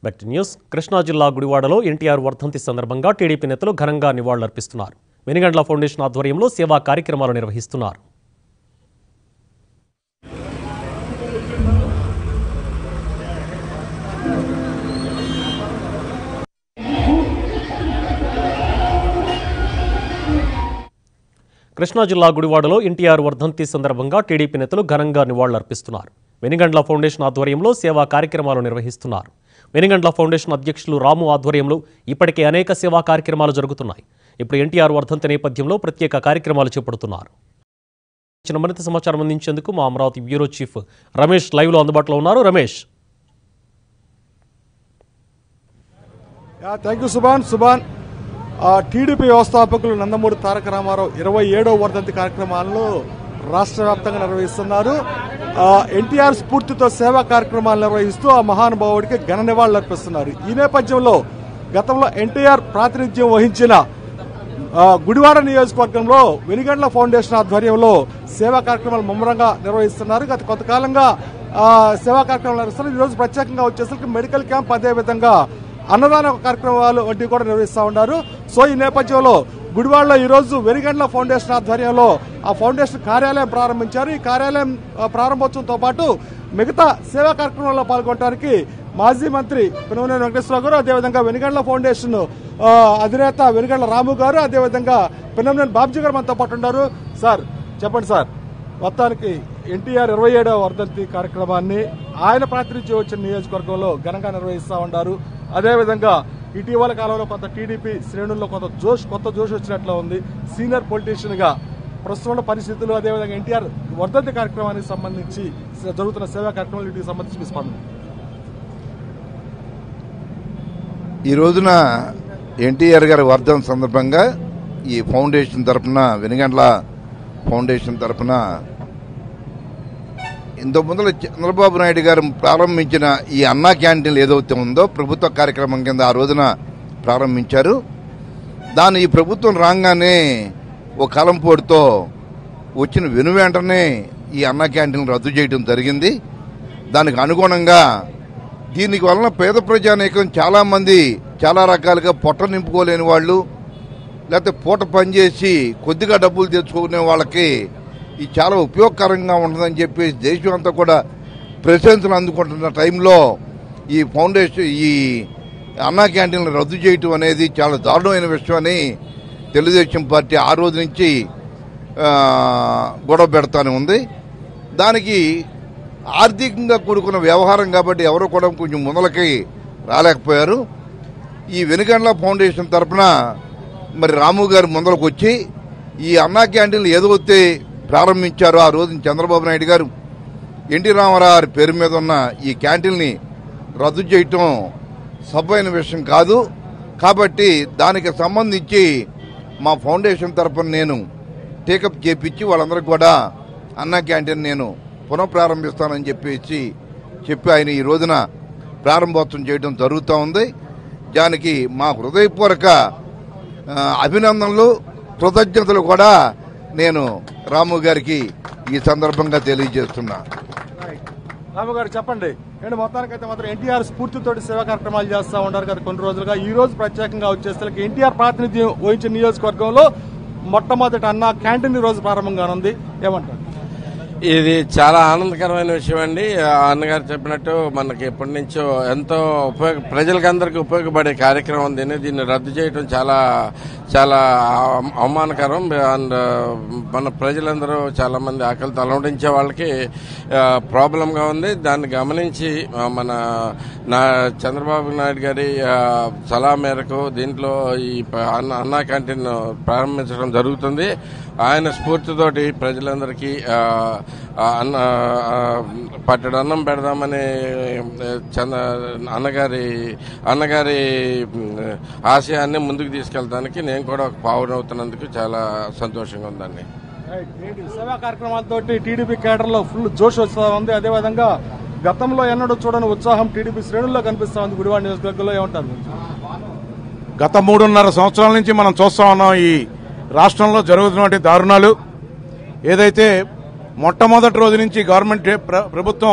Back to news Krishna జిల్లా గుడివాడలో ఎన్టీఆర్ వర్ధంతి సందర్భంగా టీడీపీ నేతలు ఘనంగా నివాళులర్పిస్తున్నారు వెనుగండ్ల ఫౌండేషన్ ఆధ్వర్యంలో సేవా కార్యక్రమాలు నిర్వహిస్తున్నారు కృష్ణా జిల్లా గుడివాడలో ఎన్టీఆర్ వర్ధంతి సందర్భంగా టీడీపీ నేతలు ఘనంగా నివాళులర్పిస్తున్నారు వెనుగండ్ల ఫౌండేషన్ ఆధ్వర్యంలో సేవా కార్యక్రమాలు నిర్వహిస్తున్నారు వెనుగండ్ల ఫౌండేషన్ అధ్యక్షులు రాము ఆధ్వర్యంలో ఇప్పటికే అనేక సేవా కార్యక్రమాలు జరుగుతున్నాయి ఇప్పుడు ఎన్టీఆర్ వర్ధంతి నేపథ్యంలో ప్రత్యేక కార్యక్రమాలు చేపడుతున్నారు ఇచ్చిన మరింత సమాచారం అందించేందుకు మా అమరావతి బ్యూరో చీఫ్ రమేష్ లైవ్లో అందుబాటులో ఉన్నారు రమేష్ థ్యాంక్ యూ సుభాన్ సుభాన్ ఆ, టీడీపీ వ్యవస్థాపకులు నందమూరి తారక రామారావు ఇరవై ఏడవ వర్ధంతి కార్యక్రమాలను రాష్ట్ర వ్యాప్తంగా నిర్వహిస్తున్నారు ఆ, ఎన్టీఆర్ స్ఫూర్తితో సేవా కార్యక్రమాలు నిర్వహిస్తూ ఆ మహానుభావుడికి ఘన నివాళులు అర్పిస్తున్నారు ఈ నేపథ్యంలో గతంలో ఎన్టీఆర్ ప్రాతినిధ్యం వహించిన ఆ, గుడివాడ నియోజకవర్గంలో వెనుగండ్ల ఫౌండేషన్ ఆధ్వర్యంలో సేవా కార్యక్రమాలు ముమ్మరంగా నిర్వహిస్తున్నారు గత కొంతకాలంగా ఆ, సేవా కార్యక్రమాలు నిర్వహిస్తున్నారు ఈరోజు ప్రత్యేకంగా వచ్చేసరికి మెడికల్ క్యాంప్ అదేవిధంగా అన్నదాన కార్యక్రమాలు వంటివి కూడా నిర్వహిస్తూ ఉన్నారు సో ఈ నేపథ్యంలో గుడివాడలో ఈ రోజు వెనుగండ్ల ఫౌండేషన్ ఆధ్వర్యంలో ఆ ఫౌండేషన్ కార్యాలయం ప్రారంభించారు ఈ కార్యాలయం ఆ, ప్రారంభోత్సవంతో పాటు మిగతా సేవా కార్యక్రమాల్లో పాల్గొనడానికి మాజీ మంత్రి పినవనేని వెంకటేశ్వరరావు గారు అదేవిధంగా వెనుగండ్ల ఫౌండేషన్ ఆ, అధినేత వెనుగండ్ల రాము గారు అదేవిధంగా పినవనేని బాబ్జీ గారు మనతో పాటు ఉన్నారు సార్ చెప్పండి సార్ మొత్తానికి ఎన్టీఆర్ ఇరవై ఏడవ వర్ధంతి కార్యక్రమాన్ని ఆయన ప్రాతినిధ్యం వచ్చిన నియోజకవర్గంలో ఘనంగా నిర్వహిస్తూ ఉన్నారు అదేవిధంగా ఇటీవల కాలంలో కొంత టీడీపీ శ్రేణుల్లో కొంత జోష్ కొత్త జోష్ వచ్చినట్లు ఉంది సీనియర్ పొలిటీషియన్ గా ప్రస్తుతం ఉన్న పరిస్థితులు అదేవిధంగా ఎన్టీఆర్ వర్ధంతి కార్యక్రమానికి సంబంధించి జరుగుతున్న సేవా కార్యక్రమాలు వీటికి సంబంధించి మీ స్పందన ఈ రోజున ఎన్టీఆర్ గారి వర్ధన్ సందర్భంగా ఈ ఫౌండేషన్ తరపున వెనుగండ్ల ఫౌండేషన్ తరపున ఇంత ముందర చంద్రబాబు నాయుడు గారు ప్రారంభించిన ఈ అన్నా క్యాంటీన్లు ఏదైతే ఉందో ప్రభుత్వ కార్యక్రమం కింద ఆ రోజున ప్రారంభించారు దాన్ని ఈ ప్రభుత్వం రాగానే ఓ కలంపోటుతో వచ్చిన వెను వెంటనే ఈ అన్నా క్యాంటీన్లు రద్దు చేయడం జరిగింది దానికి అనుగుణంగా దీనికి వలన పేద ప్రజానీకం చాలా మంది చాలా రకాలుగా పొట్ట నింపుకోలేని వాళ్ళు లేకపోతే పూట పనిచేసి కొద్దిగా డబ్బులు తెచ్చుకునే వాళ్ళకి ఇది చాలా ఉపయోగకరంగా ఉంటుందని చెప్పి దేశం అంతా కూడా ప్రశంసలు అందుకుంటున్న టైంలో ఈ ఫౌండేషన్ ఈ అన్నా క్యాంటీన్లు రద్దు చేయటం అనేది చాలా దారుణమైన విషయం అని తెలుగుదేశం పార్టీ ఆ రోజు నుంచి ఆ, గొడవ పెడతానే ఉంది దానికి ఆర్థికంగా కూడుకున్న వ్యవహారం కాబట్టి ఎవరు కూడా కొంచెం ముందలకి రాలేకపోయారు ఈ వెనుగండ్ల ఫౌండేషన్ తరపున మరి రాము గారు ముందరకు వచ్చి ఈ అన్నా క్యాంటీన్లు ఏదైతే ప్రారంభించారో ఆ రోజు చంద్రబాబు నాయుడు గారు ఎన్టీ రామారావు గారి పేరు మీద ఉన్న ఈ క్యాంటీన్ని రద్దు చేయటం సబ్బైన విషయం కాదు కాబట్టి దానికి సంబంధించి మా ఫౌండేషన్ తరపున నేను టేకప్ చేపించి వాళ్ళందరికీ కూడా అన్నా క్యాంటీన్ నేను పునఃప్రారంభిస్తానని చెప్పేసి చెప్పి ఆయన ఈ రోజున ప్రారంభోత్సవం చేయడం జరుగుతూ ఉంది దానికి మా హృదయపూర్వక ఆ, అభినందనలు కృతజ్ఞతలు కూడా నేను రాము గారికి ఈ సందర్భంగా తెలియజేస్తున్నా రాము గారు చెప్పండి ఏంటి మొత్తానికైతే మాత్రం ఎన్టీఆర్ స్ఫూర్తితోటి సేవా కార్యక్రమాలు చేస్తా ఉన్నారు కదా కొన్ని రోజులుగా ఈ రోజు ప్రత్యేకంగా వచ్చేసరికి ఎన్టీఆర్ ప్రాతినిధ్యం వహించిన నియోజకవర్గంలో మొట్టమొదటి అన్న క్యాంటీన్ ఈ రోజు ప్రారంభం కానుంది ఏమంటారు ఇది చాలా ఆనందకరమైన విషయం అండి ఆ అన్నగారు చెప్పినట్టు మనకి ఎప్పటి నుంచో ఎంతో ఉపయోగ ప్రజలకు అందరికీ ఉపయోగపడే కార్యక్రమం దీన్ని దీన్ని రద్దు చేయడం చాలా చాలా అవ- అవమానకరం అండ్ మన ప్రజలందరూ చాలా మంది ఆకలితో అలవడించే వాళ్ళకి ప్రాబ్లంగా ఉంది దాన్ని గమనించి ఆ, మన నా చంద్రబాబు నాయుడు గారి ఆ, సలహా మేరకు దీంట్లో ఈ ప- అన్న అన్నా క్యాంటీన్ ప్రారంభించడం జరుగుతుంది ఆయన స్ఫూర్తితోటి ప్రజలందరికీ ఆ, ఆ, అన్న ఆ, పట్టెడు అన్నం పెడదామని ఆ, చంద్ర అన్నగారి అన్నగారి ఉమ్, ఆశయాన్ని ముందుకు తీసుకెళ్ళడానికి నేను కూడా ఒక పావునవుతున్నందుకు చాలా సంతోషంగా ఉందండి రైట్. ఏంటి సేవా కార్యక్రమాలతో టీడీపీ కేడర్ లో ఫుల్ జోష్ వస్తా ఉంది అదేవిధంగా గతంలో ఎన్నడూ చూడని ఉత్సాహం టీడీపీ శ్రేణుల్లో కనిపిస్తా ఉంది గుడివాడ నియోజకవర్గంలో ఏమంటారు గత మూడున్నర సంవత్సరాల నుంచి మనం చూస్తా ఉన్నాం ఈ రాష్ట్రంలో జరుగుతున్నటువంటి దారుణాలు ఏదైతే మొట్టమొదటి రోజు నుంచి గవర్నమెంట్ ప్ర- ప్రభుత్వం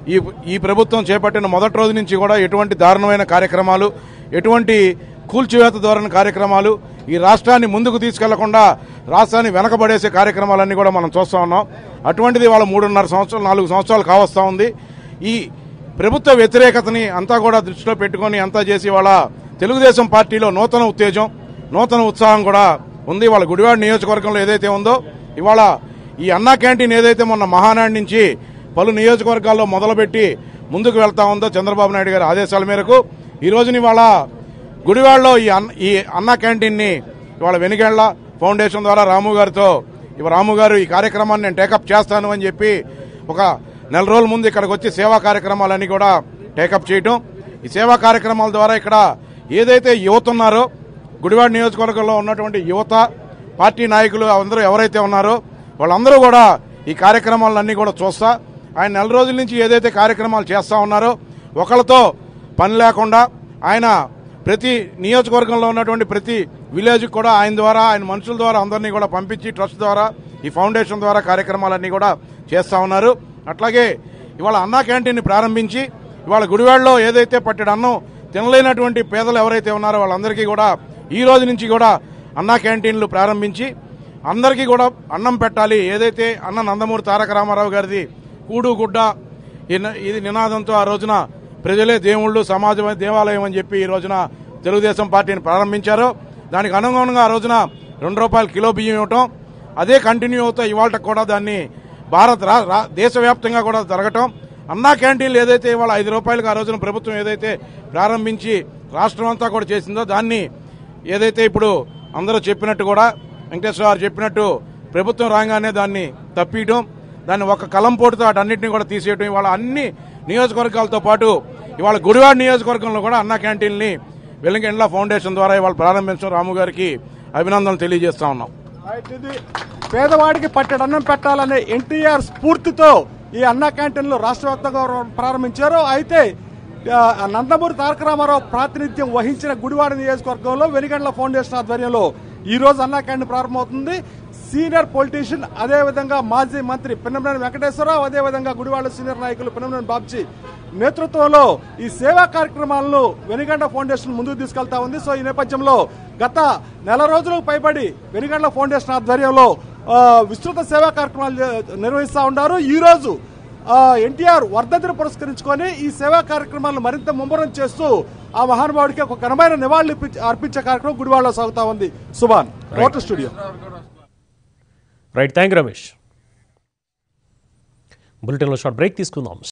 ఈ ఈ ప్రభుత్వం చేపట్టిన మొదటి రోజు నుంచి కూడా ఎటువంటి దారుణమైన కార్యక్రమాలు ఎటువంటి కూల్చివేత ధోరణి కార్యక్రమాలు ఈ రాష్ట్రాన్ని ముందుకు తీసుకెళ్లకుండా రాష్ట్రాన్ని వెనకబడేసే కార్యక్రమాలన్నీ కూడా మనం చూస్తూ ఉన్నాం అటువంటిది వాళ్ళ మూడున్నర సంవత్సరాలు నాలుగు సంవత్సరాలు కావస్తా ఉంది ఈ ప్రభుత్వ వ్యతిరేకతని అంతా కూడా దృష్టిలో పెట్టుకొని అంతా చేసి వాళ్ళ తెలుగుదేశం పార్టీలో నూతన ఉత్తేజం నూతన ఉత్సాహం కూడా ఉంది వాళ్ళ గుడివాడ నియోజకవర్గంలో ఏదైతే ఉందో ఇవాళ ఈ అన్నా క్యాంటీన్ ఏదైతే మొన్న మహానాడు నుంచి పలు నియోజకవర్గాల్లో మొదలుపెట్టి ముందుకు వెళ్తా ఉందో చంద్రబాబు నాయుడు గారి ఆదేశాల మేరకు ఈ రోజున ఇవాళ గుడివాడలో ఈ అన్న ఈ అన్నా క్యాంటీన్ని ఇవాళ వెనుగేళ్ల ఫౌండేషన్ ద్వారా రాము గారితో ఇవాళ రాము గారు ఈ కార్యక్రమాన్ని నేను టేకప్ చేస్తాను అని చెప్పి ఒక నెల రోజుల ముందు ఇక్కడికి వచ్చి సేవా కార్యక్రమాలన్నీ కూడా టేకప్ చేయటం ఈ సేవా కార్యక్రమాల ద్వారా ఇక్కడ ఏదైతే యువత ఉన్నారో గుడివాడ నియోజకవర్గంలో ఉన్నటువంటి యువత పార్టీ నాయకులు అందరూ ఎవరైతే ఉన్నారో వాళ్ళందరూ కూడా ఈ కార్యక్రమాలన్నీ కూడా చూస్తా ఆయన నెల రోజుల నుంచి ఏదైతే కార్యక్రమాలు చేస్తా ఉన్నారో ఒకళ్ళతో పని లేకుండా ఆయన ప్రతి నియోజకవర్గంలో ఉన్నటువంటి ప్రతి విలేజ్కి కూడా ఆయన ద్వారా ఆయన మనుషుల ద్వారా అందరినీ కూడా పంపించి ట్రస్ట్ ద్వారా ఈ ఫౌండేషన్ ద్వారా కార్యక్రమాలన్నీ కూడా చేస్తా ఉన్నారు అట్లాగే ఇవాళ అన్నా క్యాంటీన్ని ప్రారంభించి ఇవాళ గుడివాడలో ఏదైతే పట్టెడు అన్నం తినలేనటువంటి పేదలు ఎవరైతే ఉన్నారో వాళ్ళందరికీ కూడా ఈ రోజు నుంచి కూడా అన్నా క్యాంటీన్లు ప్రారంభించి అందరికీ కూడా అన్నం పెట్టాలి ఏదైతే అన్న నందమూరి తారక రామారావు గారిది కూడు గుడ్డ ఈ న- ఇది నినాదంతో ఆ రోజున ప్రజలే దేవుళ్ళు సమాజమే దేవాలయం అని చెప్పి ఈ రోజున తెలుగుదేశం పార్టీని ప్రారంభించారు దానికి అనుగుణంగా ఆ రోజున రెండు రూపాయలు కిలో బియ్యం ఇవ్వటం అదే కంటిన్యూ అవుతా ఇవాళ కూడా దాన్ని భారత్ రా రా- దేశవ్యాప్తంగా కూడా జరగటం అన్నా క్యాంటీన్లు ఏదైతే ఇవాళ ఐదు రూపాయలకు ఆ రోజున ప్రభుత్వం ఏదైతే ప్రారంభించి రాష్ట్రం అంతా కూడా చేసిందో దాన్ని ఏదైతే ఇప్పుడు అందరూ చెప్పినట్టు కూడా వెంకటేశ్వర గారు చెప్పినట్టు ప్రభుత్వం రాగానే దాన్ని తప్పియటం దాన్ని ఒక కలంపోటుతో అటన్నిటిని కూడా తీసేయటం ఇవాళ అన్ని నియోజకవర్గాలతో పాటు ఇవాళ గుడివాడ నియోజకవర్గంలో కూడా అన్నా క్యాంటీన్ని వెల్లింగెండ్ల ఫౌండేషన్ ద్వారా ఇవాళ ప్రారంభించడం రాము గారికి అభినందనలు తెలియజేస్తా ఉన్నాం రైట్ ఇది పేదవాడికి పట్టెడు అన్నం పెట్టాలనే ఎన్టీఆర్ స్ఫూర్తితో ఈ అన్నా క్యాంటీన్లు రాష్ట్ర వ్యాప్తంగా ప్రారంభించారు అయితే ఆ, నందమూరి తారక రామారావు ప్రాతినిధ్యం వహించిన గుడివాడ నియోజకవర్గంలో వెనిగండ్ల ఫౌండేషన్ ఆధ్వర్యంలో ఈ రోజు అన్నా క్యాంటీన్ ప్రారంభమవుతుంది సీనియర్ పొలిటీషియన్ అదేవిధంగా మాజీ మంత్రి పిన్నమనేని వెంకటేశ్వరరావు అదేవిధంగా గుడివాడ సీనియర్ నాయకులు పిన్నమనేని బాబ్జీ నేతృత్వంలో ఈ సేవా కార్యక్రమాలను వెనిగండ ఫౌండేషన్ ముందుకు తీసుకెళ్తా ఉంది సో ఈ నేపథ్యంలో గత నెల రోజులకు పైబడి వెనిగండ్ల ఫౌండేషన్ ఆధ్వర్యంలో ఆ, విస్తృత సేవా కార్యక్రమాలు చే- నిర్వహిస్తా ఉన్నారు ఈ రోజు ఎన్టీఆర్ వర్ధంతిని పురస్కరించుకొని ఈ సేవా కార్యక్రమాలను మరింత ముమ్మరం చేస్తూ ఆ మహానుభావుడికి ఒక ఘనమైన నివాళులు ఇప్పించ- అర్పించే కార్యక్రమం గుడివాడలో సాగుతా ఉంది Subhan court studio right thank Ramesh బులెటిన్లో షార్ట్ బ్రేక్ తీసుకుందాం